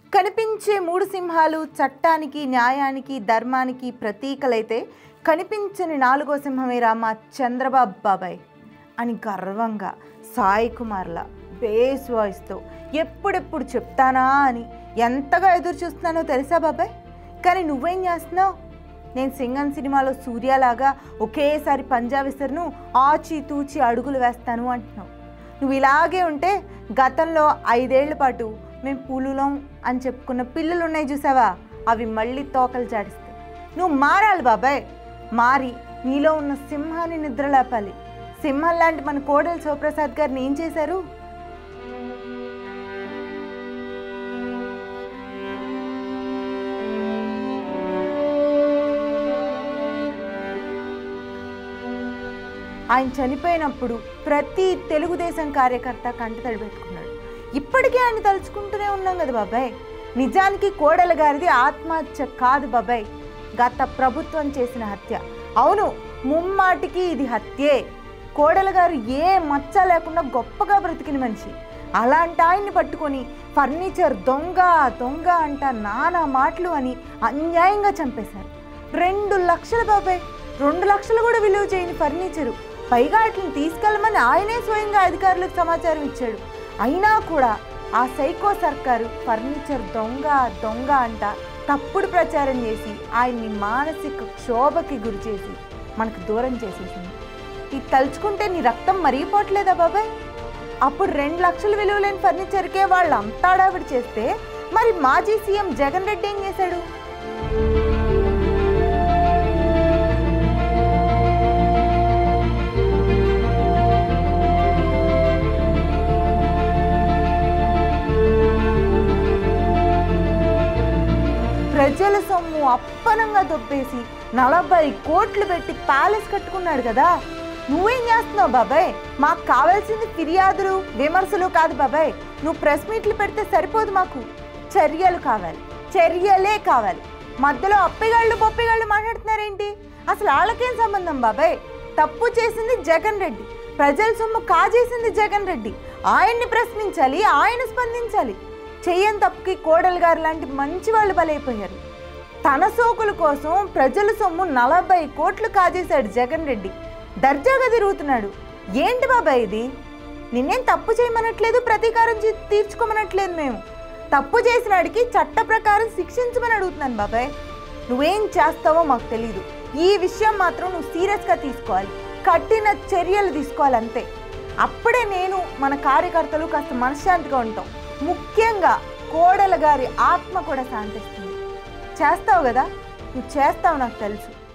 కనిపించే మూడు సింహాలు చట్టానికి న్యాయానికి ధర్మానికి ప్రతీకలైతే కనిపించని నాలుగో సింహమేరా మా చంద్రబాబు బాబాయ్ అని గర్వంగా సాయి కుమార్లా బేస్ వాయిస్తో ఎప్పుడెప్పుడు చెప్తానా అని ఎంతగా ఎదురు చూస్తున్నానో తెలుసా బాబాయ్ కానీ నువ్వేం చేస్తున్నావు నేను సింగం సినిమాలో సూర్యలాగా ఒకేసారి పంజా విసరును ఆచి తూచి అడుగులు వేస్తాను అంటున్నావు నువ్వు ఇలాగే ఉంటే గతంలో ఐదేళ్ల పాటు మేము పులులం అని చెప్పుకున్న పిల్లలు ఉన్నాయి చూసావా అవి మళ్ళీ తోకలు జాడిస్తాయి నువ్వు మారాలి బాబాయ్ మారి నీలో ఉన్న సింహాన్ని నిద్రలేపాలి సింహం లాంటి మన కోడలు శివప్రసాద్ గారిని ఏం చేశారు ఆయన చనిపోయినప్పుడు ప్రతి తెలుగుదేశం కార్యకర్త కంటతడి పెట్టుకున్నాడు ఇప్పటికీ ఆయన తలుచుకుంటూనే ఉన్నాం కదా బాబాయ్ నిజానికి కోడల గారిది ఆత్మహత్య కాదు బాబాయ్ గత ప్రభుత్వం చేసిన హత్య అవును ముమ్మాటికి ఇది హత్యే కోడల గారు ఏ మచ్చ లేకుండా గొప్పగా బ్రతికిన మనిషి అలాంటి ఆయన్ని పట్టుకొని ఫర్నిచర్ దొంగ దొంగ అంట నానా మాటలు అని అన్యాయంగా చంపేశారు రెండు లక్షల బాబాయ్ రెండు లక్షలు కూడా విలువ చేయని ఫర్నిచరు పైగా వాటిని తీసుకెళ్ళమని ఆయనే స్వయంగా అధికారులకు సమాచారం ఇచ్చాడు అయినా కూడా ఆ సైకో సర్కారు ఫర్నిచర్ దొంగ దొంగ అంట తప్పుడు ప్రచారం చేసి ఆయన్ని మానసిక క్షోభకి గురి చేసి మనకు దూరం చేసేసింది ఇది తలుచుకుంటే నీ రక్తం మరిగిపోవట్లేదా బాబాయ్ అప్పుడు రెండు లక్షలు విలువ లేని ఫర్నిచర్కే వాళ్ళు అంతాడావిడి చేస్తే మరి మాజీ సీఎం జగన్ రెడ్డి ఏం చేశాడు ప్రజల సొమ్ము అప్పనంగా దొబ్బేసి నలభై కోట్లు పెట్టి ప్యాలెస్ కట్టుకున్నాడు కదా నువ్వేం చేస్తున్నావు బాబాయ్ మాకు కావాల్సింది ఫిర్యాదులు విమర్శలు కాదు బాబాయ్ నువ్వు ప్రెస్ మీట్లు పెడితే సరిపోదు మాకు చర్యలు కావాలి చర్యలే కావాలి మధ్యలో అప్పిగాళ్ళు బొప్పిగాళ్ళు మాట్లాడుతున్నారేంటి అసలు వాళ్ళకేం సంబంధం బాబాయ్ తప్పు చేసింది జగన్ రెడ్డి ప్రజల సొమ్ము కాజేసింది జగన్ రెడ్డి ఆయన్ని ప్రశ్నించాలి ఆయన స్పందించాలి చెయ్యని తప్పుకి కోడలు గారు లాంటి మంచి వాళ్ళు బలైపోయారు తన సోకుల కోసం ప్రజల సొమ్ము నలభై కోట్లు కాజేశాడు జగన్ రెడ్డి దర్జాగా తిరుగుతున్నాడు ఏంటి బాబాయ్ ఇది నిన్నేం తప్పు చేయమనట్లేదు ప్రతీకారం చీ- తీర్చుకోమనట్లేదు మేము తప్పు చేసినాడికి చట్ట ప్రకారం శిక్షించమని అడుగుతున్నాను బాబాయ్ నువ్వేం చేస్తావో మాకు తెలియదు ఈ విషయం మాత్రం నువ్వు సీరియస్గా తీసుకోవాలి కఠిన చర్యలు తీసుకోవాలి అంతే అప్పుడే నేను మన కార్యకర్తలు కాస్త మనశ్శాంతిగా ఉంటాం ముఖ్యంగా కోడల గారి ఆత్మ కూడా శాంతిస్తుంది చేస్తావు కదా నువ్వు చేస్తావు నాకు తెలుసు